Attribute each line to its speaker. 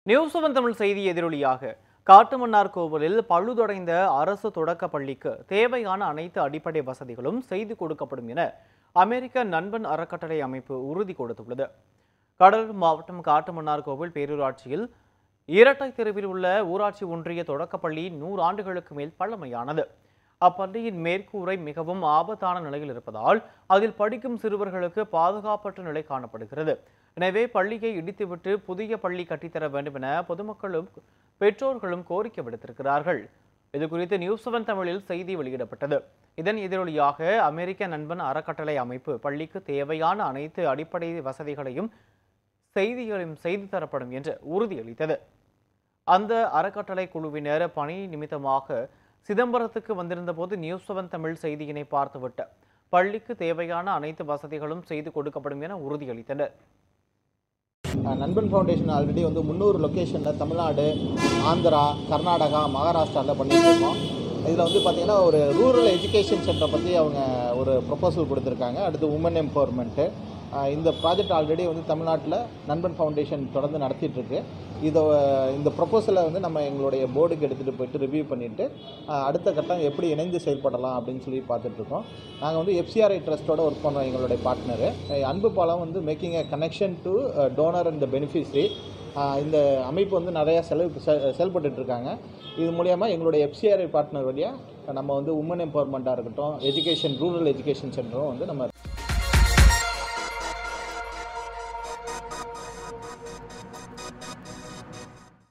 Speaker 1: news seven Tamil செய்தி எதிரொலியாக காட்டுமன்னார் கோவிலில் பழுதடைந்த அரசு தொடக்க பள்ளிக்கு தேவையான அனைத்து அடிப்படை வசதிகளும் செய்து கொடுக்கப்படும் என அமெரிக்க நண்பன் அறக்கட்டளை அமைப்பு உறுதி கொடுத்துள்ளது கடலூர் மாவட்டம் காட்டுமன்னார் கோவில் பேரூராட்சியில் இரட்டை தெருவில் உள்ள ஊராட்சி ஒன்றிய தொடக்கப்பள்ளி நூறு ஆண்டுகளுக்கு மேல் பழமையானது அப்பள்ளியின் மேற்கூரை மிகவும் ஆபத்தான நிலையில் இருப்பதால் அதில் படிக்கும் சிறுவர்களுக்கு பாதுகாப்பற்ற நிலை காணப்படுகிறது எனவே பள்ளியை இடித்துவிட்டு புதிய பள்ளி கட்டித்தர வேண்டும் என பொதுமக்களும் பெற்றோர்களும் கோரிக்கை விடுத்திருக்கிறார்கள் இது குறித்து நியூஸ் செவன் தமிழில் செய்தி வெளியிடப்பட்டது இதன் எதிரொலியாக அமெரிக்க நண்பன் அறக்கட்டளை அமைப்பு பள்ளிக்கு தேவையான அனைத்து அடிப்படை வசதிகளையும் செய்திகளையும் செய்து தரப்படும் என்று உறுதியளித்தது அந்த அறக்கட்டளை குழுவினர் பணி நிமித்தமாக சிதம்பரத்துக்கு வந்திருந்த போது நியூஸ் செவன் தமிழ் செய்தியினை பார்த்துவிட்டு பள்ளிக்கு தேவையான அனைத்து வசதிகளும் செய்து கொடுக்கப்படும் என உறுதியளித்தனர்
Speaker 2: அஹ் நண்பன் ஃபவுண்டேஷன் ஆல்ரெடி வந்து முந்நூறு லொக்கேஷனில் தமிழ்நாடு ஆந்திரா கர்நாடகா மகாராஷ்டிராவில் பண்ணிட்டு இருக்கோம் இதில் வந்து பார்த்திங்கன்னா ஒரு ரூரல் எஜுகேஷன் சென்டரை பற்றி அவங்க ஒரு ப்ரொபோசல் கொடுத்துருக்காங்க அடுத்து உமன் எம்பவர்மெண்ட்டு இந்த ப்ராஜெக்ட் ஆல்ரெடி வந்து தமிழ்நாட்டில் நண்பன் ஃபவுண்டேஷன் தொடர்ந்து நடத்திட்டு இருக்கு இதை இந்த ப்ரொபோசலை வந்து நம்ம எங்களுடைய போர்டுக்கு எடுத்துகிட்டு போயிட்டு ரிவ்யூ பண்ணிவிட்டு அடுத்த கட்டம் எப்படி இணைந்து செயல்படலாம் அப்படின்னு சொல்லி பார்த்துட்ருக்கோம் நாங்கள் வந்து எஃப்சிஆர்ஐ ட்ரஸ்ட்டோட ஒர்க் பண்ணுறோம் எங்களுடைய பார்ட்னரு அன்பு பாலம் வந்து making a connection to donor and the beneficiary இந்த அமைப்பு வந்து நிறையா செலவு செ- செயல்பட்டுட்டு இருக்காங்க இது மூலயமா எங்களுடைய எஃப்சிஆர்ஐ பார்ட்னர் வழியாக நம்ம வந்து உமன் எம்பவர்மெண்ட்டாக இருக்கட்டும் எஜுகேஷன் ரூரல் எஜுகேஷன் சென்டரும் வந்து நம்ம